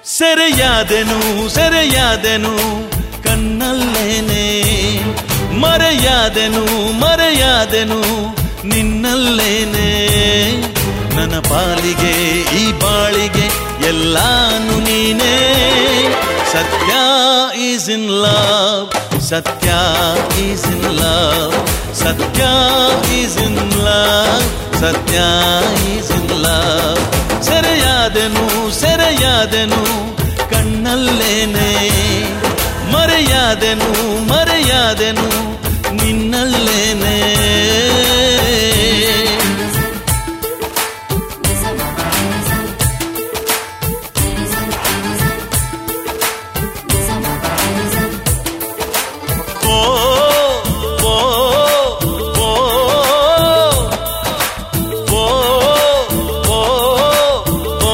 ಸೆರೆಯಾದೆನು ಸೆರೆಯಾದೆನು ಕಣ್ಣಲ್ಲೇನೆ ಮರೆಯಾದೆನು ಮರೆಯಾದೆನು ನಿನ್ನಲ್ಲೇನೆ ನನ್ನ ಪಾಲಿಗೆ ಈ ಬಾಳಿಗೆ ಎಲ್ಲಾನು ನೀನೇ Satya is in love Satya is in love Satya is in love Satya is in love ಸೆರೆಯಾದೆನು ಸೆರೆಯಾದೆನು ಕಣ್ಣಲ್ಲೇನೆ ಮರೆಯಾದೆನು ಮರೆಯಾದೆನು ನಿನ್ನಲ್ಲೇನೆ ಓ ಓ ಓ ಓ ಓ ಓ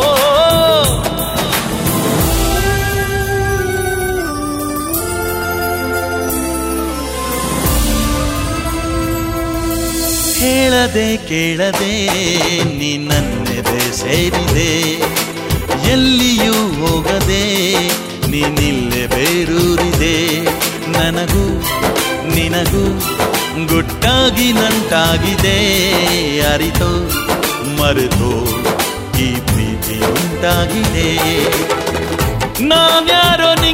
ಹೇಳದೆ ಕೇಳದೆ ನೀ ನನ್ನೆದೆ ಸೇರಿದೆ ಎಲ್ಲಿಯೂ ಹೋಗದೆ ನೀನಿಲ್ಲೇ ಬೇರೂರಿದೆ ನನಗೂ ನಿನಗೂ ಗುಟ್ಟಾಗಿ ನಂಟಾಗಿದೆ ಅರಿತೋ ಮರೆತೋ ಈ ಪ್ರೀತಿ ಉಂಟಾಗಿದೆ ನಾವ್ಯಾರೋ